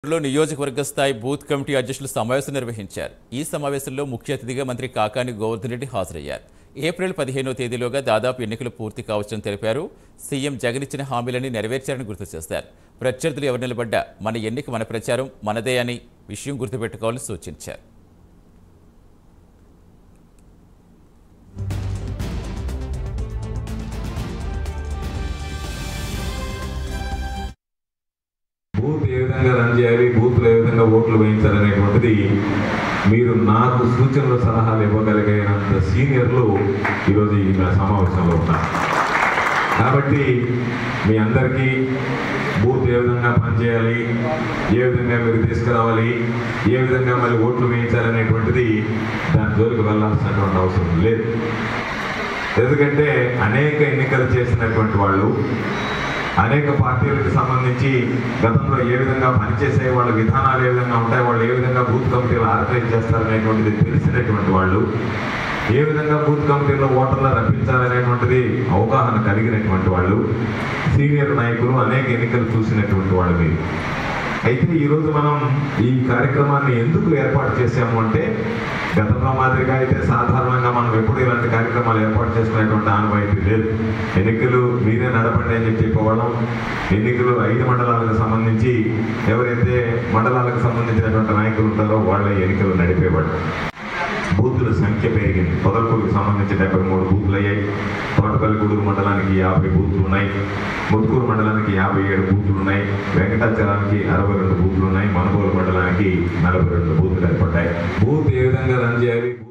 లో నియోజకవర్గ స్థాయి బూత్ కమిటీ అధ్యక్షులు సమావేశం నిర్వహించారు ఈ సమావేశంలో ముఖ్య అతిథిగా మంత్రి కాకాని గోవర్ధన్ రెడ్డి హాజరయ్యారు ఏప్రిల్ పదిహేనో తేదీలోగా దాదాపు ఎన్నికలు పూర్తి కావచ్చని తెలిపారు సీఎం జగన్ ఇచ్చిన హామీలని నెరవేర్చారని గుర్తు చేశారు ప్రత్యర్థులు ఎవరు నిలబడ్డా మన ఎన్నిక మన ప్రచారం మనదే అని విషయం గుర్తుపెట్టుకోవాలని సూచించారు బూత్ ఏ విధంగా రన్ చేయాలి బూత్లో ఏ విధంగా ఓట్లు వేయించాలనేటువంటిది మీరు నాకు సూచనలు సలహాలు ఇవ్వగలిగినంత సీనియర్లు ఈరోజు ఈ నా సమావేశంలో ఉన్నారు కాబట్టి మీ అందరికీ బూత్ ఏ విధంగా పనిచేయాలి ఏ విధంగా మీరు తీసుకురావాలి ఏ విధంగా మళ్ళీ ఓట్లు వేయించాలనేటువంటిది దాని జోలికి వెళ్ళాల్సినటువంటి అవసరం లేదు ఎందుకంటే అనేక ఎన్నికలు చేసినటువంటి వాళ్ళు అనేక పార్టీలకు సంబంధించి గతంలో ఏ విధంగా పనిచేసే వాళ్ళ విధానాలు ఏ విధంగా ఉంటాయి వాళ్ళు ఏ విధంగా బూత్ కమిటీలు ఆర్గనైజ్ చేస్తారనేటువంటిది తెలిసినటువంటి వాళ్ళు ఏ విధంగా బూత్ కమిటీలో ఓటర్లు రప్పించాలనేటువంటిది అవగాహన కలిగినటువంటి వాళ్ళు సీనియర్ నాయకులు అనేక ఎన్నికలు చూసినటువంటి వాళ్ళు మీరు అయితే ఈరోజు మనం ఈ కార్యక్రమాన్ని ఎందుకు ఏర్పాటు చేశాము అంటే గతంలో మాదిరిగా అయితే సాధారణంగా మనం ఎప్పుడు ఇలాంటి కార్యక్రమాలు ఏర్పాటు చేసుకునేటువంటి ఆనవాయితీ లేదు ఎన్నికలు మీరే నడపండి అని చెప్పి చెప్పవడం ఎన్నికలు ఐదు మండలాలకు సంబంధించి ఎవరైతే మండలాలకు సంబంధించినటువంటి నాయకులు ఉంటారో వాళ్ళ ఎన్నికలు నడిపేవాడు బూతుల సంఖ్య పెరిగింది పొదలకూరుకు సంబంధించి డెబ్బై మూడు బూతులు అయ్యాయి తోటపల్లిగూడూరు మండలానికి యాభై బూతులు ఉన్నాయి ముత్తుకూరు మండలానికి యాభై ఏడు బూతులు ఉన్నాయి వెంకటాచలానికి అరవై రెండు బూతులు ఉన్నాయి మనుగోలు మండలానికి నలభై రెండు బూతులు ఏర్పడ్డాయి బూత్ ఏ విధంగా రన్ చేయాలి